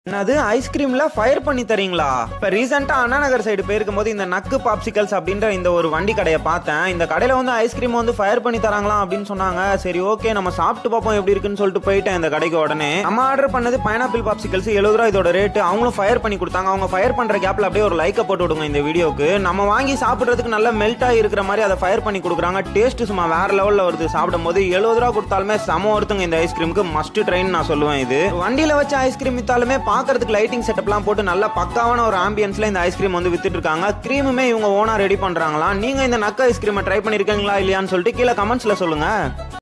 என்னது ஐஸ்கிரீம்ல ஃபயர் பண்ணி தரீங்களா இப்ப ரீசெண்டா அண்ணா நகர் சைடு போயிருக்கும் போது இந்த நக்கு பாப்சிக்கல்ஸ் அப்படின்ற இந்த ஒரு வண்டி கடையை பார்த்தேன் இந்த கடையில வந்து ஐஸ்கிரீம் வந்து ஃபயர் பண்ணி தராங்களாம் அப்படின்னு சொன்னாங்க சரி ஓகே நம்ம சாப்பிட்டு பார்ப்போம் எப்படி இருக்குன்னு சொல்லிட்டு போயிட்டேன் இந்த கடைக்கு உடனே நம்ம ஆர்டர் பண்ணது பைனாப்பிள் பாப்சிக்கல்ஸ் எழுபது ரூபா இதோட ரேட் அவங்களும் ஃபயர் பண்ணி கொடுத்தாங்க அவங்க ஃபயர் பண்ற கேப்ல அப்படியே ஒரு லைக்கை போட்டு விடுங்க இந்த வீடியோக்கு நம்ம வாங்கி சாப்பிடுறதுக்கு நல்ல மெல்ட் ஆகி இருக்கிற மாதிரி அதை ஃபயர் பண்ணி கொடுக்குறாங்க டேஸ்ட் சும்மா வேற லெவல்ல வருது சாப்பிடும் போது எழுபது ரூபா கொடுத்தாலுமே செம ஒருத்தங்க இந்த ஐஸ்கிரீமுக்கு மஸ்ட் ட்ரெயின் நான் சொல்லுவேன் இது வண்டியில வச்ச ஐஸ்கிரீம் வித்தாலுமே பாக்குறதுக்கு லைட்டிங் செட்டப்லாம் போட்டு நல்ல பக்காவான ஒரு ஆம்பியன்ஸ்ல இந்த ஐஸ்கிரீம் வந்து வித்துட்டு இருக்காங்க கிரீமுமே இவங்க ஓனா ரெடி பண்றாங்களாம் நீங்க இந்த நக்க ஐஸ்கிரீமை ட்ரை பண்ணிருக்கீங்களா இல்லையான்னு சொல்லிட்டு கீழே கமெண்ட்ஸ்ல சொல்லுங்க